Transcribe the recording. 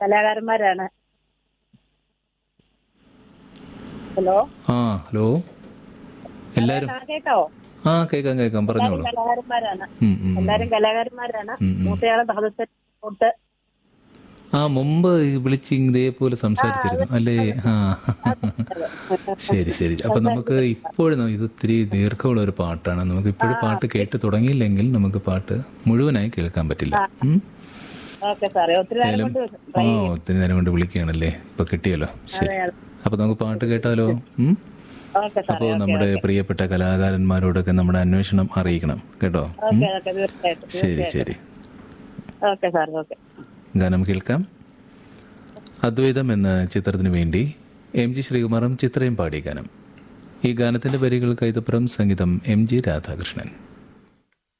കലാകാരന്മാരാണ് hello ആ hello എല്ലാരും ആ, കേക്കാവോ ആ കേൾക്കാം കേൾക്കാം പറഞ്ഞോളൂ എല്ലാരും കലാകാരന്മാരാണ് ഉം, ഉം. എല്ലാരും കലാകാരന്മാരാണ് ഉം, ഉം. മൂത്തയാളെ സഹോദരത്തോട്ട് ആ മുമ്പ് വിളിച്ച് ഇതേപോലെ സംസാരിച്ചിരുന്നു അല്ലേ ആ ശരി ശരി അപ്പൊ നമുക്ക് ഇപ്പോഴും ഇത് ഒത്തിരി ദീർഘമുള്ള ഒരു പാട്ടാണ് നമുക്ക് ഇപ്പോഴും പാട്ട് കേട്ട് തുടങ്ങിയില്ലെങ്കിൽ നമുക്ക് പാട്ട് മുഴുവനായി കേൾക്കാൻ പറ്റില്ല ഉം? ഓക്കെ സാറേ ഒത്തിരി നേരം ഏതായാലും കൊണ്ട് ആ ഒത്തിരി നേരം കൊണ്ട് വിളിക്കുകയാണല്ലേ ഇപ്പൊ കിട്ടിയല്ലോ ശരി അപ്പൊ നമുക്ക് പാട്ട് കേട്ടാലോ ഉം? ഓക്കെ സാറേ അപ്പോൾ നമ്മുടെ പ്രിയപ്പെട്ട കലാകാരന്മാരോടൊക്കെ നമ്മുടെ അന്വേഷണം അറിയിക്കണം കേട്ടോ ഉം? ഓക്കെ ഓക്കെ തീർച്ചയായിട്ടും ശരി ശരി ഓക്കെ സാർ ഓക്കെ ഗാനം കേൾക്കാം അദ്വൈതം എന്ന ചിത്രത്തിന് വേണ്ടി എം ജി ശ്രീകുമാറും ചിത്രയും പാടിയ ഗാനം ഈ ഗാനത്തിന്റെ വരികൾ കൈതപ്പുറം സംഗീതം എം ജി രാധാകൃഷ്ണൻ